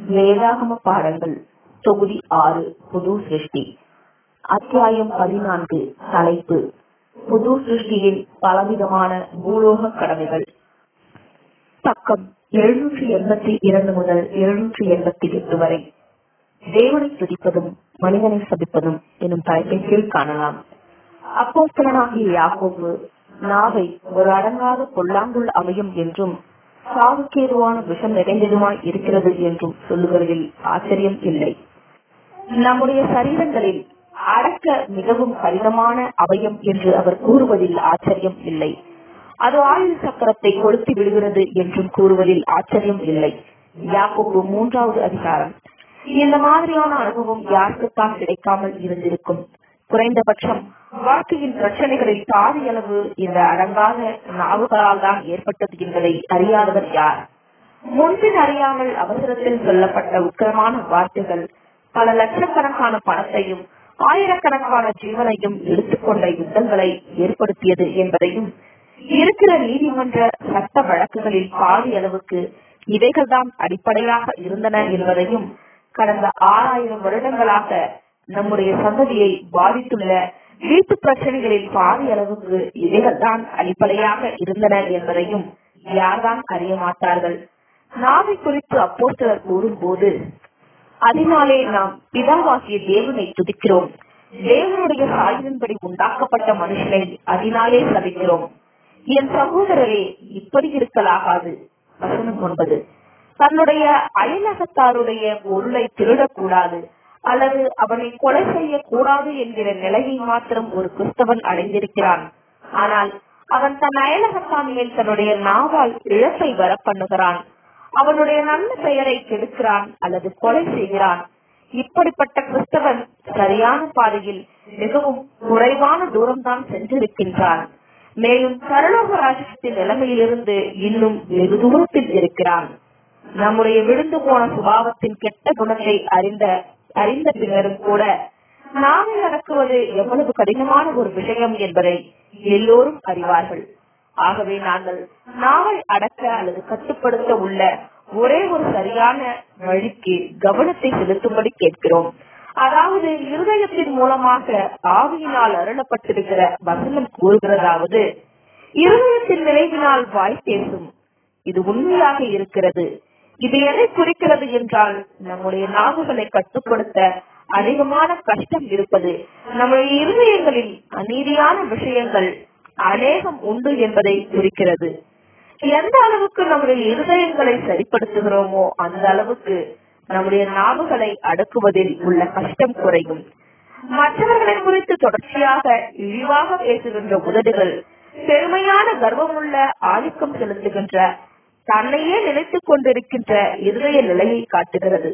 வேதாகம பாடங்கள் தொகுதி ஆறு புது சிருஷ்டி அத்தியாயம் பதினான்கு தலைப்பு புது சிருஷ்டியில் பலவிதமான பூலோக கடமைகள் பக்கம் எழுநூற்றி எண்பத்தி இரண்டு முதல் எழுநூற்றி எண்பத்தி எட்டு வரை தேவனை துதிப்பதும் மனிதனை சபிப்பதும் எனும் தலைப்பின் கீழ் காணலாம் அப்போஸ்தலனாகிய யாக்கோபு நாவை ஒரு அடங்காத பொல்லாங்குள் அமையும் என்றும் சாவுக்கேதுவான விஷம் நிறைந்ததுமாய் இருக்கிறது என்றும் சொல்லுகிறதில் ஆச்சரியம் இல்லை நம்முடைய சரீரங்களில் அடக்க மிகவும் கடினமான அவயம் என்று அவர் கூறுவதில் ஆச்சரியம் இல்லை அது ஆயுள் சக்கரத்தை கொளுத்தி விடுகிறது என்றும் கூறுவதில் ஆச்சரியம் இல்லை யாக்கோபு மூன்றாவது அதிகாரம் இந்த மாதிரியான அனுபவம் யாருக்குத்தான் கிடைக்காமல் இருந்திருக்கும் குறைந்தபட்சம் வாழ்க்கையின் பிரச்சனைகளில் பாதி அளவு இந்த அடங்காத நாவுகளால் தான் ஏற்பட்டது என்பதை அறியாதவர் யார் முன்பின் அறியாமல் அவசரத்தில் சொல்லப்பட்ட உக்கிரமான வார்த்தைகள் பல லட்சக்கணக்கான பணத்தையும் ஆயிரக்கணக்கான ஜீவனையும் எடுத்துக்கொண்ட யுத்தங்களை ஏற்படுத்தியது என்பதையும் இருக்கிற நீதிமன்ற சட்ட வழக்குகளில் பாதி அளவுக்கு இவைகள்தான் அடிப்படையாக இருந்தன என்பதையும் கடந்த ஆறாயிரம் வருடங்களாக நம்முடைய சந்ததியை பாதித்துள்ள வீட்டு பிரச்சனைகளில் பாதி அளவுக்கு இவைகள் தான் அடிப்படையாக இருந்தன என்பதையும் யார்தான் அறிய மாட்டார்கள் நாவை குறித்து அப்போஸ்தலர் கூறும்போது அதனாலே நாம் பிதாவாகிய தேவனை துதிக்கிறோம் தேவனுடைய சாயின்படி உண்டாக்கப்பட்ட மனுஷனை அதனாலே சதிக்கிறோம் என் சகோதரரே இப்படி இருக்கலாகாது வசனம் ஒன்பது தன்னுடைய அயலகத்தாருடைய பொருளை திருடக்கூடாது அல்லது அவனை கொலை செய்யக்கூடாது என்கிற நிலையை மாத்திரம் ஒரு கிறிஸ்தவன் அடைந்திருக்கிறான் ஆனால் அவன் தன் அயலகத்தான் மேல் தன்னுடைய நாவால் இழப்பை வர பண்ணுகிறான் அவனுடைய நல்ல பெயரை கெடுக்கிறான் அல்லது கொலை செய்கிறான் இப்படிப்பட்ட கிறிஸ்தவன் சரியான பாதையில் மிகவும் குறைவான தூரம்தான் சென்றிருக்கின்றான் மேலும் சரலோக ராஜ்யத்தின் நிலைமையிலிருந்து இன்னும் வெகு தூரத்தில் இருக்கிறான் நம்முடைய விழுந்து போன சுபாவத்தின் கெட்ட குணத்தை அறிந்த அறிந்த பின்னரும் கூட நாவை அடக்குவது எவ்வளவு கடினமான ஒரு விஷயம் என்பதை எல்லோரும் அறிவார்கள் ஆகவே நாங்கள் நாவை அடக்க அல்லது கட்டுப்படுத்த உள்ள ஒரே ஒரு சரியான வழிக்கு கவனத்தை செலுத்தும்படி கேட்கிறோம் அதாவது இருதயத்தின் மூலமாக ஆவியினால் அருளப்பட்டிருக்கிற வசனம் கூறுகிறதாவது இருதயத்தின் விளைவினால் வாய் பேசும் இது உண்மையாக இருக்கிறது இது எதை குறிக்கிறது என்றால் நம்முடைய நாவுகளை கட்டுப்படுத்த அதிகமான கஷ்டம் இருப்பது நம்முடைய இருதயங்களில் அநீதியான விஷயங்கள் அநேகம் உண்டு என்பதை குறிக்கிறது எந்த அளவுக்கு நம்முடைய இருதயங்களை சரிப்படுத்துகிறோமோ அந்த அளவுக்கு நம்முடைய நாவுகளை அடக்குவதில் உள்ள கஷ்டம் குறையும் மற்றவர்களை குறித்து தொடர்ச்சியாக இழிவாக பேசுகின்ற உதடுகள் பெருமையான கர்வமுள்ள ஆதிக்கம் செலுத்துகின்ற தன்னையே நினைத்துக் கொண்டிருக்கின்ற இருதய நிலையை காட்டுகிறது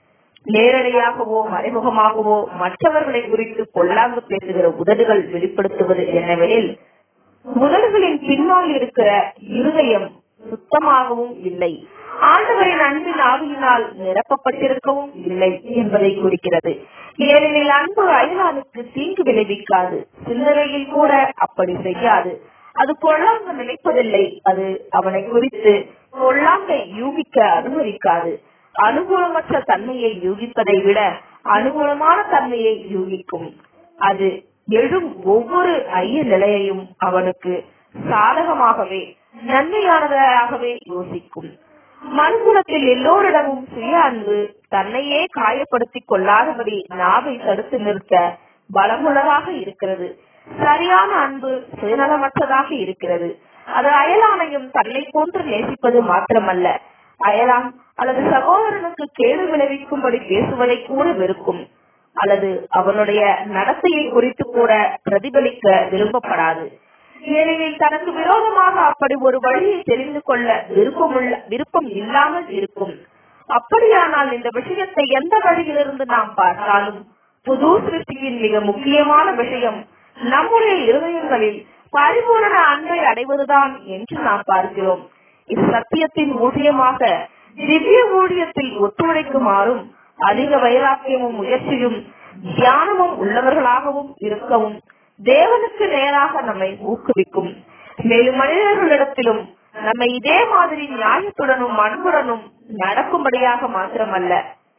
நேரடியாகவோ மறைமுகமாகவோ மற்றவர்களை குறித்து பொல்லாங்கு பேசுகிற உதடுகள் வெளிப்படுத்துவது என்னவெனில் உதடுகளின் பின்னால் இருக்கிற இருதயம் சுத்தமாகவும் இல்லை ஆண்டவரின் அன்பின் ஆவியினால் நிரப்பப்பட்டிருக்கவும் இல்லை என்பதை குறிக்கிறது ஏனெனில் அன்பு அயலானுக்கு தீங்கு விளைவிக்காது சிந்தனையில் கூட அப்படி செய்யாது அது பொல்லாங்கு நினைப்பதில்லை அது அவனை குறித்து பொல்லாங்கை யூகிக்க அனுமதிக்காது அனுகூலமற்ற தன்மையை யூகிப்பதை விட அனுகூலமான தன்மையை யூகிக்கும் அது எழும் ஒவ்வொரு ஐய நிலையையும் அவனுக்கு சாதகமாகவே நன்மையானதாகவே யோசிக்கும் மனுகுலத்தில் எல்லோரிடமும் சுய அன்பு தன்னையே காயப்படுத்திக் கொள்ளாதபடி நாவை தடுத்து நிறுத்த பலமுள்ளதாக இருக்கிறது சரியான அன்பு சுயநலமற்றதாக இருக்கிறது அது அயலானையும் தன்னை போன்று நேசிப்பது மாத்திரமல்ல அயலான் அல்லது சகோதரனுக்கு கேடு விளைவிக்கும்படி பேசுவதை கூட வெறுக்கும் அல்லது அவனுடைய நடத்தையை குறித்து கூட பிரதிபலிக்க விரும்பப்படாது ஏனெனில் தனக்கு விரோதமாக அப்படி ஒரு வழியை தெரிந்து கொள்ள விருப்பமுள்ள விருப்பம் இல்லாமல் இருக்கும் அப்படியானால் இந்த விஷயத்தை எந்த வழியிலிருந்து நாம் பார்த்தாலும் புது சிருஷ்டியின் மிக முக்கியமான விஷயம் நம்முடைய இருதயங்களில் பரிபூரண அன்பை அடைவதுதான் என்று நாம் பார்க்கிறோம் இது சத்தியத்தின் ஊதியமாக திவ்ய ஊழியத்தில் ஒத்துழைக்குமாறும் அதிக வைராக்கியமும் முயற்சியும் தியானமும் உள்ளவர்களாகவும் இருக்கவும் தேவனுக்கு நேராக நம்மை ஊக்குவிக்கும் மேலும் மனிதர்களிடத்திலும் நம்மை இதே மாதிரி நியாயத்துடனும் அன்புடனும் நடக்கும்படியாக மாத்திரமல்ல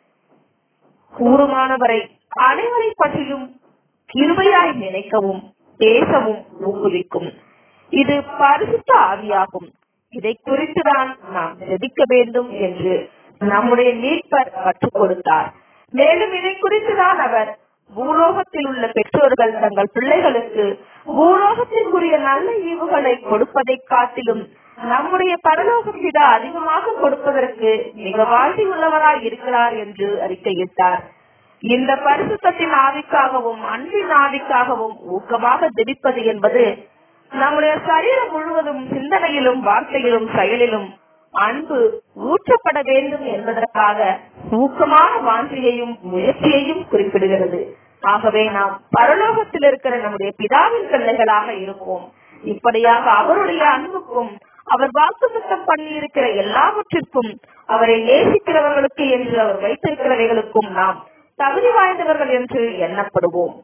கூறுமானவரை அனைவரை பற்றியும் கிருபையாய் நினைக்கவும் பேசவும் ஊக்குவிக்கும் இது பரிசுத்த ஆவியாகும் இதை குறித்துதான் நாம் ஜெபிக்க வேண்டும் என்று நம்முடைய மீட்பர் கற்றுக் கொடுத்தார் மேலும் இதை குறித்துதான் அவர் பூலோகத்தில் உள்ள பெற்றோர்கள் தங்கள் பிள்ளைகளுக்கு பூலோகத்திற்குரிய நல்ல ஈவுகளை கொடுப்பதை காட்டிலும் நம்முடைய பரலோக பிதா அதிகமாக கொடுப்பதற்கு மிக வாழ்த்தி உள்ளவராய் இருக்கிறார் என்று அறிக்கையிட்டார் இந்த பரிசுத்தத்தின் ஆவிக்காகவும் அன்பின் ஆவிக்காகவும் ஊக்கமாக ஜெபிப்பது என்பது நம்முடைய சரீரம் முழுவதும் சிந்தனையிலும் வார்த்தையிலும் செயலிலும் அன்பு ஊற்றப்பட வேண்டும் என்பதற்காக ஊக்கமான வாஞ்சியையும் முயற்சியையும் குறிப்பிடுகிறது ஆகவே நாம் பரலோகத்தில் இருக்கிற நம்முடைய பிதாவின் பிள்ளைகளாக இருப்போம் இப்படியாக அவருடைய அன்புக்கும் அவர் வாக்குத்தம் பண்ணியிருக்கிற எல்லாவற்றிற்கும் அவரை நேசிக்கிறவர்களுக்கு என்று அவர் வைத்திருக்கிறவைகளுக்கும் நாம் தகுதி வாய்ந்தவர்கள் என்று எண்ணப்படுவோம்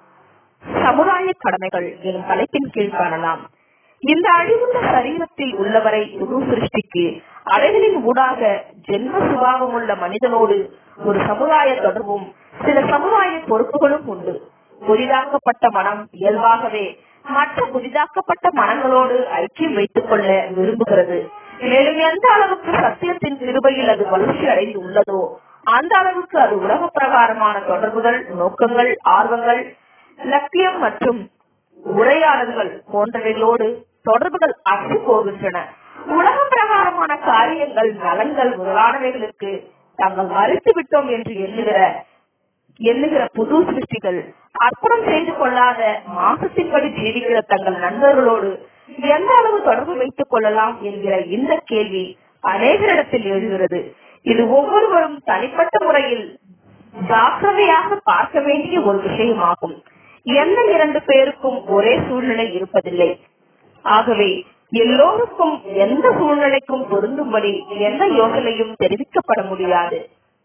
சமுதாய கடமைகள் எனும் தலைப்பின் கீழ் காணலாம் இந்த அழிவுள்ள சரீரத்தில் உள்ளவரை புது சிருஷ்டிக்கு அவைகளின் ஊடாக ஜென்ம சுபாவம் உள்ள மனிதனோடு ஒரு சமுதாய தொடர்பும் சில சமுதாய பொறுப்புகளும் உண்டு புதிதாக்கப்பட்ட மனம் இயல்பாகவே மற்ற புதிதாக்கப்பட்ட மனங்களோடு ஐக்கியம் வைத்துக் கொள்ள விரும்புகிறது மேலும் எந்த அளவுக்கு சத்தியத்தின் கிருபையில் அது வளர்ச்சி அடைந்து உள்ளதோ அந்த அளவுக்கு அது உலக பிரகாரமான தொடர்புகள் நோக்கங்கள் ஆர்வங்கள் லட்சியம் மற்றும் உரையாடல்கள் போன்றவைகளோடு தொடர்புகள் அற்று போகின்றன உலக பிரகாரமான காரியங்கள் நலன்கள் முதலானவைகளுக்கு தாங்கள் மறுத்து விட்டோம் என்று எண்ணுகிற எண்ணுகிற புது சிருஷ்டிகள் அர்ப்பணம் செய்து கொள்ளாத மாசத்தின்படி ஜீவிக்கிற தங்கள் நண்பர்களோடு எந்த அளவு தொடர்பு வைத்துக் கொள்ளலாம் என்கிற இந்த கேள்வி அநேகரிடத்தில் எழுகிறது இது ஒவ்வொருவரும் தனிப்பட்ட முறையில் ஜாக்கிரதையாக பார்க்க வேண்டிய ஒரு விஷயமாகும் எந்த இரண்டு பேருக்கும் ஒரே சூழ்நிலை இருப்பதில்லை ஆகவே எல்லோருக்கும் எந்த சூழ்நிலைக்கும் பொருந்தும்படி எந்த யோசனையும் தெரிவிக்கப்பட முடியாது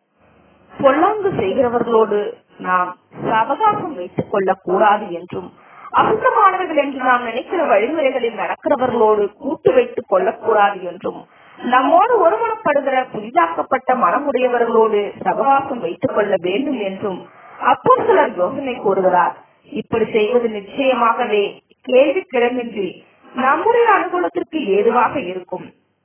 பொல்லாங்கு செய்கிறவர்களோடு நாம் அவகாசம் வைத்துக் கொள்ளக் கூடாது என்றும் அசுத்தமானவர்கள் என்று நாம் நினைக்கிற வழிமுறைகளில் நடக்கிறவர்களோடு கூட்டு வைத்துக் கொள்ளக்கூடாது என்றும் நம்மோடு ஒருமனப்படுகிற புதிதாக்கப்பட்ட மனமுடையவர்களோடு சகவாசம் வைத்துக் கொள்ள வேண்டும் என்றும் அப்போ சிலர் யோசனை கூறுகிறார் இப்படி செய்வது நிச்சயமாகவே கேள்வி கிடமின்றி நம்முடைய அனுகூலத்திற்கு ஏதுவாக இருக்கும்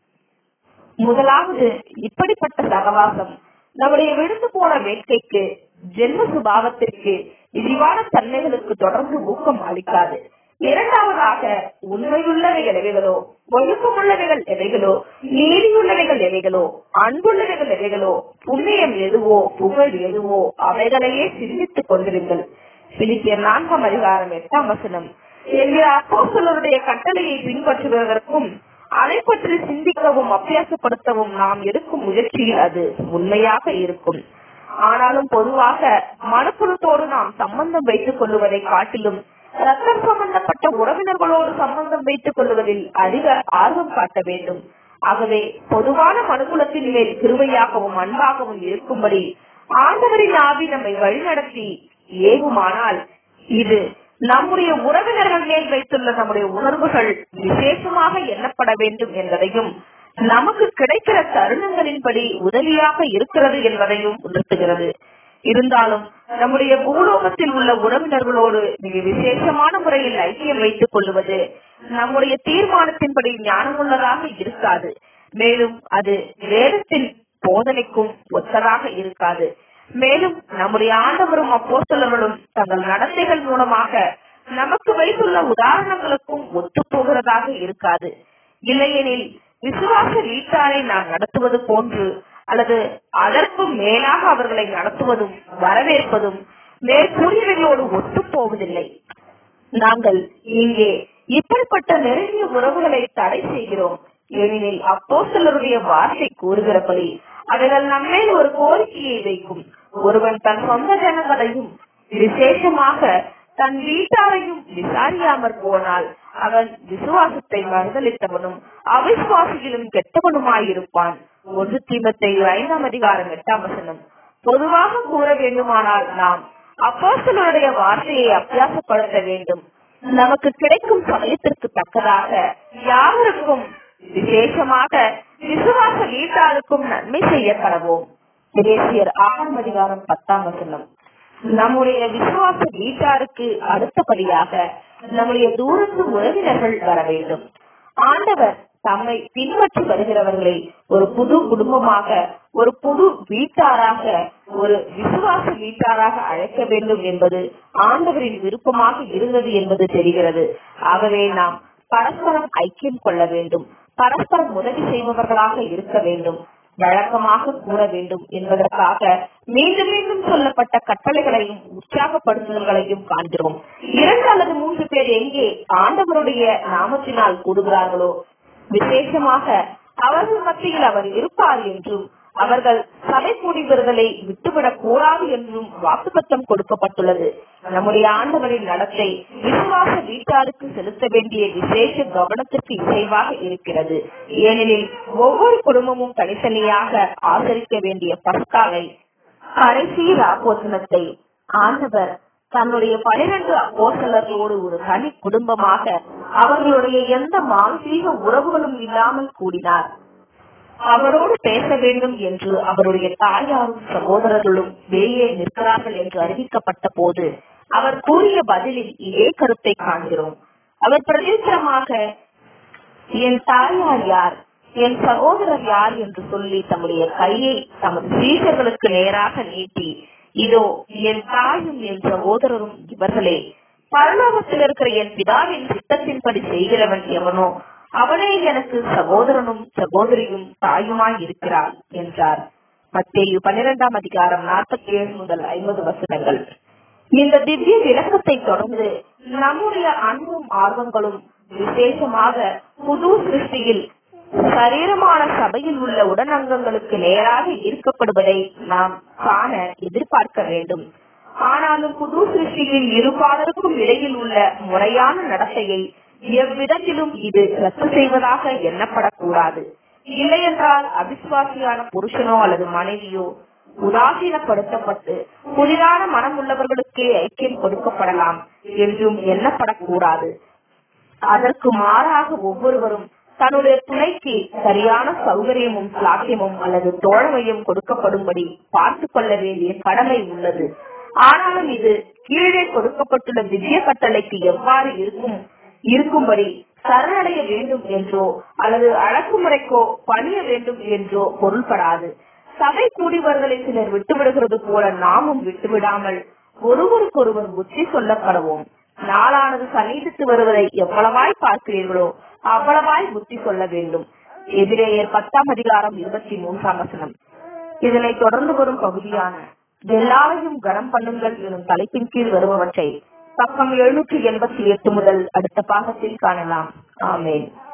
முதலாவது இப்படிப்பட்ட சகவாசம் நம்முடைய விழுந்து போன வேட்கைக்கு ஜென்ம சுபாவத்திற்கு இழிவான தன்மைகளுக்கு தொடர்ந்து ஊக்கம் அளிக்காது இரண்டாவதாக உண்மையுள்ளவைகள் எவைகளோ ஒழுக்கமுள்ளவைகள் எவைகளோ நீதியுள்ளவைகள் எவைகளோ அன்புள்ளவைகள் எவைகளோ புண்ணியம் எதுவோ புகழ் எதுவோ அவைகளையே சிந்தித்துக் கொண்டிருங்கள் பிலிப்பியர் நான்காம் அதிகாரம் எட்டாம் வசனம் என்கிற அப்போஸ்தலருடைய கட்டளையை பின்பற்றுவதற்கும் அதை பற்றி சிந்திக்கவும் அபியாசப்படுத்தவும் நாம் எடுக்கும் முயற்சியில் அது உண்மையாக இருக்கும் ஆனாலும் பொதுவாக மனப்புறத்தோடு நாம் சம்பந்தம் வைத்துக் கொள்ளுவதை காட்டிலும் ரத்தம் சம்பந்தப்பட்ட உறவினர்களோடு சம்பந்தம் வைத்துக் கொள்வதில் அதிக ஆர்வம் காட்ட வேண்டும் ஆகவே பொதுவான மனுகுலத்தின் மேல் கிருவையாகவும் அன்பாகவும் இருக்கும்படி ஆண்டவரின் ஆவி நம்மை வழிநடத்தி ஏகுமானால் இது நம்முடைய உறவினர்கள் மேல் வைத்துள்ள நம்முடைய உணர்வுகள் விசேஷமாக எண்ணப்பட வேண்டும் என்பதையும் நமக்கு கிடைக்கிற தருணங்களின்படி உதவியாக இருக்கிறது என்பதையும் உணர்த்துகிறது இருந்தாலும் நம்முடைய பூலோகத்தில் உள்ள உறவினர்களோடு மிக விசேஷமான முறையில் ஐக்கியம் வைத்துக் கொள்வது நம்முடைய தீர்மானத்தின்படி ஞானமுள்ளதாக இருக்காது மேலும் அது வேதத்தின் போதனைக்கும் ஒத்ததாக இருக்காது மேலும் நம்முடைய ஆண்டவரும் அப்போஸ்தலர்களும் தங்கள் நடத்தைகள் மூலமாக நமக்கு வைத்துள்ள உதாரணங்களுக்கும் ஒத்து போகிறதாக இருக்காது இல்லையெனில் விசுவாச வீட்டாரை நாம் நடத்துவது போன்று அல்லது அதற்கும் மேலாக அவர்களை நடத்துவதும் வரவேற்பதும் மேற்கூறியவைகளோடு ஒத்து போவதில்லை நாங்கள் இங்கே இப்படிப்பட்ட நெருங்கிய உறவுகளை தடை செய்கிறோம் ஏனெனில் அப்போஸ்தலருடைய வார்த்தை கூறுகிறபடி அவைகள் நம்மேல் ஒரு கோரிக்கையை வைக்கும் ஒருவன் தன் சொந்த ஜனங்களையும் விசேஷமாக தன் வீட்டாரையும் விசாரியாமற் போனால் அவன் விசுவாசத்தை மறுதளித்தவனும் அவிசுவாசியிலும் கெட்டவனுமாயிருப்பான் ஒன்று தீமத்தை ஐந்தாம் அதிகாரம் எட்டாம் வசனம் பொதுவாக கூற வேண்டுமானால் நாம் அப்போஸ்தலருடைய வார்த்தையை அபியாசப்படுத்த வேண்டும் நமக்கு கிடைக்கும் சமயத்திற்கு தக்கதாக யாவருக்கும் விசேஷமாக விசுவாச வீட்டாருக்கும் நன்மை செய்ய கடவோம் எபேசியர் ஆறாம் அதிகாரம் பத்தாம் வசனம் நம்முடைய விசுவாச வீட்டாருக்கு அடுத்தபடியாக நம்முடைய தூரத்து உறவினர்கள் வர வேண்டும் ஆண்டவர் தம்மை பின்பற்றி வருகிறவர்களை ஒரு புது குடும்பமாக ஒரு புது வீட்டாராக ஒரு விசுவாச வீட்டாராக அழைக்க வேண்டும் என்பது ஆண்டவரின் விருப்பமாக இருந்தது என்பது தெரிகிறது ஆகவே நாம் பரஸ்பரம் ஐக்கியம் கொள்ள வேண்டும் பரஸ்பரம் உதவி செய்பவர்களாக இருக்க வேண்டும் வழக்கமாக கூற வேண்டும் என்பதற்காக மீண்டும் மீண்டும் சொல்லப்பட்ட கட்டளைகளையும் உற்சாகப்படுத்துதல்களையும் காண்கிறோம் இரண்டு அல்லது மூன்று பேர் எங்கே ஆண்டவருடைய நாமத்தினால் கூடுகிறார்களோ விசேஷமாக அவர்கள் மத்தியில் அவர் இருப்பார் என்றும் அவர்கள் சபை கூடி வருதலை விட்டுவிடக் கூடாது என்றும் வாக்குப்பத்தம் கொடுக்கப்பட்டுள்ளது நம்முடைய ஆண்டவரின் நடத்தை விசுவாச வீட்டாருக்கு செலுத்த வேண்டிய விசேஷ கவனத்திற்கு இசைவாக இருக்கிறது ஏனெனில் ஒவ்வொரு குடும்பமும் தனித்தனியாக ஆதரிக்க வேண்டிய பஸ்காவை கடைசி ராப்போசனத்தை ஆண்டவர் தன்னுடைய பனிரெண்டு அப்போசலர்களோடு ஒரு தனி குடும்பமாக அவர்களுடைய எந்த மானசீக உறவுகளும் இல்லாமல் கூடினார் அவரோடு பேச வேண்டும் என்று அவருடைய தாயாரும் சகோதரர்களும் வெளியே நிற்கிறார்கள் என்று அறிவிக்கப்பட்ட போது அவர் கூறிய பதிலில் இதே கருத்தை காண்கிறோம் அவர் பிரதித்திரமாக என் தாயார் யார் என் சகோதரர் யார் என்று சொல்லி தம்முடைய கையை தமது சீசர்களுக்கு நேராக நீட்டி இதோ என் தாயும் என் சகோதரரும் இவர்களே பரலோகத்தில் இருக்கிற என் பிதாவின் திட்டத்தின்படி செய்கிறவன் எவனோ அவனே எனக்கு சகோதரனும் சகோதரியும் தாயுமாய் இருக்கிறார் என்றார் மத்தேயு பன்னிரெண்டாம் அதிகாரம் நாற்பத்தி ஏழு முதல் ஐம்பது வசனங்கள் இந்த திவ்ய விளக்கத்தை தொடர்ந்து நம்முடைய அன்பும் ஆர்வங்களும் விசேஷமாக புது சிருஷ்டியில் சரீரமான சபையில் உள்ள உடனங்கங்களுக்கு நேராக ஈர்க்கப்படுவதை நாம் காண எதிர்பார்க்க வேண்டும் ஆனாலும் புது சிருஷ்டியில் இருபாலருக்கும் இடையில் உள்ள முறையான நடத்தையை எவ்விதத்திலும் இது ரத்து செய்வதாக எண்ணப்படக்கூடாது இல்லையென்றால் அவிசுவாசியான புருஷனோ அல்லது மனைவியோ உதாசீனப்படுத்தப்பட்டு புதிதான மனம் உள்ளவர்களுக்கே ஐக்கியம் கொடுக்கப்படலாம் என்றும் எண்ணப்படக்கூடாது அதற்கு மாறாக ஒவ்வொருவரும் தன்னுடைய துணைக்கு சரியான சௌகரியமும் சாத்தியமும் அல்லது தோழமையும் கொடுக்கப்படும்படி பார்த்து கொள்ள வேண்டிய கடமை உள்ளது ஆனாலும் இது கீழே கொடுக்கப்பட்டுள்ள திவ்ய கட்டளைக்கு எவ்வாறு இருக்கும் இருக்கும்படி சரணடைய வேண்டும் என்றோ அல்லது அடக்குமுறைக்கோ பணிய வேண்டும் என்றோ பொருள்படாது சபை கூடியவர்களை சிலர் விட்டுவிடுகிறது போல நாமும் விட்டுவிடாமல் ஒருவருக்கொருவர் புத்தி சொல்லப்படுவோம் நாளானது சமீபித்து வருவதை எவ்வளவாய் பார்க்கிறீர்களோ அவ்வளவாய் புத்தி சொல்ல வேண்டும் எதிரேயர் பத்தாம் அதிகாரம் இருபத்தி மூன்றாம் வசனம் இதனை தொடர்ந்து வரும் பகுதியான எல்லாரையும் கனம் பண்ணுங்கள் எனும் தலைப்பின் கீழ் வருபவற்றை பக்கம் எழுநூற்றி எண்பத்தி எட்டு முதல் அடுத்த பாகத்தில் காணலாம் ஆமேன்